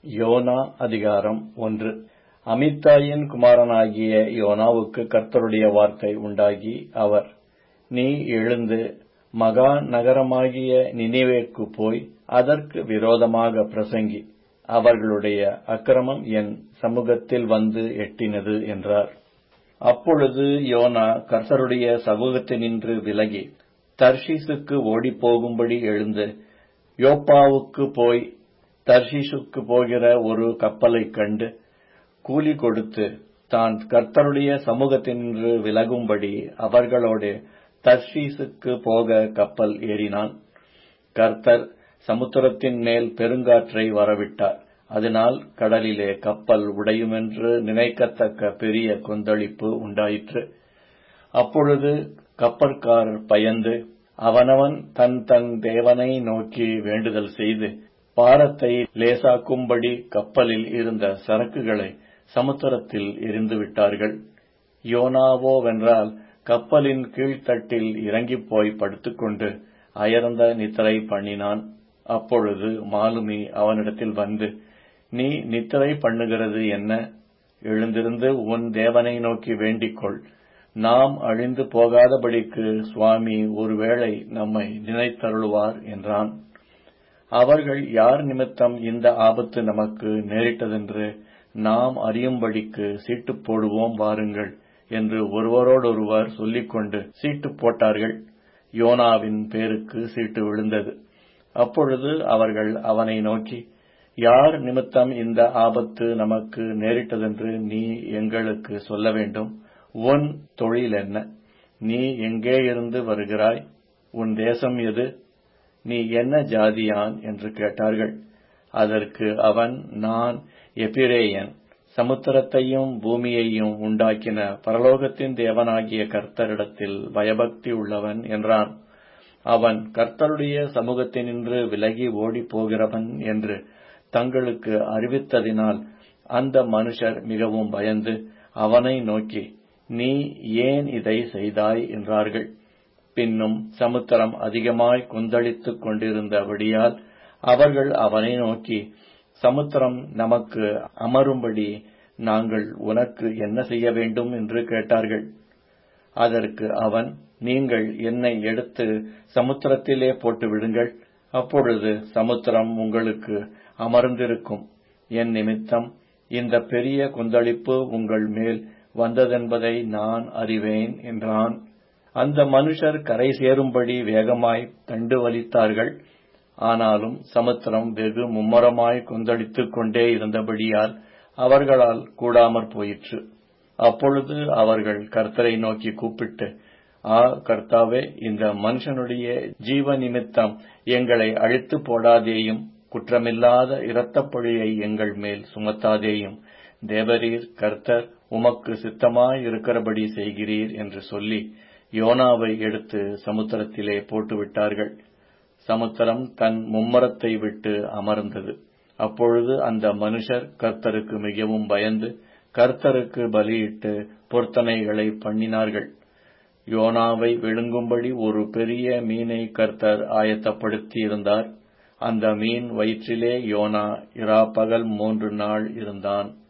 YONO அதிகாரம் ஒன்று அமித்தாயின் குமாரனாகிய யோனாவுக்கு கர்த்தருடைய வார்த்தை உண்டாகி அவர் நீ எழுந்து மகா நகரமாகிய நினிவேக்குப் போய் அதற்கு விரோதமாக பிரசங்கி அவர்களுடைய அக்கிரமம் என் சமுகத்தில் வந்து எட்டினது என்றார் அப்பொழுது யோனா கர்த்தருடைய சமூகத்தினின்று விலகி தர்ஷீசுக்கு ஓடிப்போகும்படி எழுந்து யோப்பாவுக்குப் போய் தர்ஷீசுக்கு போகிற ஒரு கப்பலைக் கண்டு கூலி கொடுத்து தான் கர்த்தருடைய சமூகத்தினின்று விலகும்படி அவர்களோடே தர்ஷீசுக்கு போக கப்பல் ஏறினான் கர்த்தர் சமுத்திரத்தின் மேல் பெருங்காற்றை வரவிட்டார் அதனால் கடலிலே கப்பல் உடையுமென்று நினைக்கத்தக்க பெரிய கொந்தளிப்பு உண்டாயிற்று அப்பொழுது கப்பற்காரர் பயந்து அவனவன் தன் தன் தேவனை நோக்கி வேண்டுதல் செய்து பாரத்தை லேசாக்கும்படி கப்பலில் இருந்த சரக்குகளை சமுத்திரத்தில் எறிந்துவிட்டார்கள் யோனாவோவென்றால் கப்பலின் கீழ்த்தட்டில் இறங்கிப்போய் படுத்துக்கொண்டு அயர்ந்த நித்திரை பண்ணினான் அப்பொழுது மாலுமி அவனிடத்தில் வந்து நீ நித்திரை பண்ணுகிறது என்ன எழுந்திருந்து உன் தேவனை நோக்கி வேண்டிக்கொள் நாம் அழிந்து போகாதபடிக்கு சுவாமி ஒருவேளை நம்மை நினைத்தருளுவார் என்றான் அவர்கள் யார் நிமித்தம் இந்த ஆபத்து நமக்கு நேரிட்டதென்று நாம் அறியும்படிக்கு சீட்டு போடுவோம் வாருங்கள் என்று ஒருவரோடொருவர் சொல்லிக்கொண்டு சீட்டு போட்டார்கள் யோனாவின் பேருக்கு சீட்டு விழுந்தது அப்பொழுது அவர்கள் அவனை நோக்கி யார் நிமித்தம் இந்த ஆபத்து நமக்கு நேரிட்டதென்று நீ எங்களுக்கு சொல்ல வேண்டும் உன் தொழில் என்ன நீ எங்கே இருந்து வருகிறாய் உன் தேசம் எது நீ என்ன ஜாதியான் என்று கேட்டார்கள் அதற்கு அவன் நான் எபிரேயன் சமுத்திரத்தையும் பூமியையும் உண்டாக்கின பரலோகத்தின் தேவனாகிய கர்த்தரிடத்தில் பயபக்தி உள்ளவன் என்றான் அவன் கர்த்தருடைய சமூகத்தினின்று விலகி ஓடிப் போகிறவன் என்று தங்களுக்கு அறிவித்ததினால் அந்த மனுஷர் மிகவும் பயந்து அவனை நோக்கி நீ ஏன் இதை செய்தாய் என்றார்கள் பின்னும் சமுத்திரம் அதிகமாய் கொந்தளித்துக் கொண்டிருந்தபடியால் அவர்கள் அவனை நோக்கி சமுத்திரம் நமக்கு அமரும்படி நாங்கள் உனக்கு என்ன செய்ய வேண்டும் என்று கேட்டார்கள் அதற்கு அவன் நீங்கள் என்னை எடுத்து சமுத்திரத்திலே போட்டு விடுங்கள் அப்பொழுது சமுத்திரம் உங்களுக்கு அமர்ந்திருக்கும் என் நிமித்தம் இந்த பெரிய கொந்தளிப்பு உங்கள் மேல் வந்ததென்பதை நான் அறிவேன் என்றான் அந்த மனுஷர் கரை சேரும்படி வேகமாய் தண்டு வலித்தார்கள் ஆனாலும் சமுத்திரம் வெகு மும்மரமாய் கொந்தளித்துக் கொண்டே இருந்தபடியால் அவர்களால் கூடாமற் போயிற்று அப்பொழுது அவர்கள் கர்த்தரை நோக்கி கூப்பிட்டு ஆ கர்த்தாவே இந்த மனுஷனுடைய ஜீவ நிமித்தம் எங்களை அழித்து போடாதேயும் குற்றமில்லாத இரத்தப்பழியை எங்கள் மேல் சுமத்தாதேயும் தேவரீர் கர்த்தர் உமக்கு சித்தமாய் இருக்கிறபடி செய்கிறீர் என்று சொல்லி யோனாவை எடுத்து சமுத்திரத்திலே போட்டுவிட்டார்கள் சமுத்திரம் தன் மும்மரத்தை விட்டு அமர்ந்தது அப்பொழுது அந்த மனுஷர் கர்த்தருக்கு மிகவும் பயந்து கர்த்தருக்கு பலியிட்டு பொருத்தனைகளை பண்ணினார்கள் யோனாவை விழுங்கும்படி ஒரு பெரிய மீனை கர்த்தர் ஆயத்தப்படுத்தி இருந்தார் அந்த மீன் வயிற்றிலே யோனா இரா பகல் மூன்று நாள் இருந்தான்